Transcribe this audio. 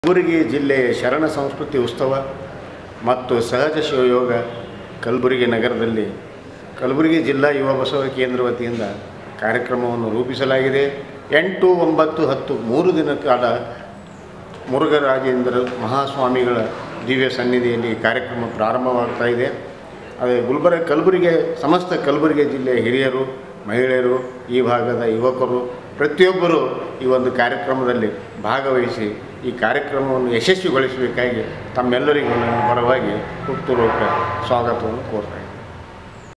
ಕಲಬುರಗಿ ಜಿಲ್ಲೆಯ ಶರಣ ಸಂಸ್ಕೃತಿ ಉತ್ಸವ ಮತ್ತು ಸಹಜ ಶಿವಯೋಗ ಕಲಬುರಗಿ ನಗರದಲ್ಲಿ ಕಲಬುರಗಿ ಜಿಲ್ಲಾ ಯುವ ಬಸವ ಕೇಂದ್ರ ವತಿಯಿಂದ ಕಾರ್ಯಕ್ರಮವನ್ನು ರೂಪಿಸಲಾಗಿದೆ ಎಂಟು ಒಂಬತ್ತು ಹತ್ತು ಮೂರು ದಿನ ಕಾಲ ಮುರುಘರಾಜೇಂದ್ರ ಮಹಾಸ್ವಾಮಿಗಳ ದಿವ್ಯ ಸನ್ನಿಧಿಯಲ್ಲಿ ಈ ಕಾರ್ಯಕ್ರಮ ಪ್ರಾರಂಭವಾಗ್ತಾ ಇದೆ ಅದೇ ಗುಲ್ಬರ್ಗ ಕಲಬುರಗಿ ಸಮಸ್ತ ಕಲಬುರಗಿ ಜಿಲ್ಲೆಯ ಹಿರಿಯರು ಮಹಿಳೆಯರು ಈ ಭಾಗದ ಯುವಕರು ಪ್ರತಿಯೊಬ್ಬರು ಈ ಒಂದು ಕಾರ್ಯಕ್ರಮದಲ್ಲಿ ಭಾಗವಹಿಸಿ ಈ ಕಾರ್ಯಕ್ರಮವನ್ನು ಯಶಸ್ವಿಗೊಳಿಸಬೇಕಾಗಿ ತಮ್ಮೆಲ್ಲರಿಗೂ ನನ್ನ ಪರವಾಗಿ ಹುಟ್ಟುರೋಕ ಸ್ವಾಗತವನ್ನು ಕೋರ್ತಾ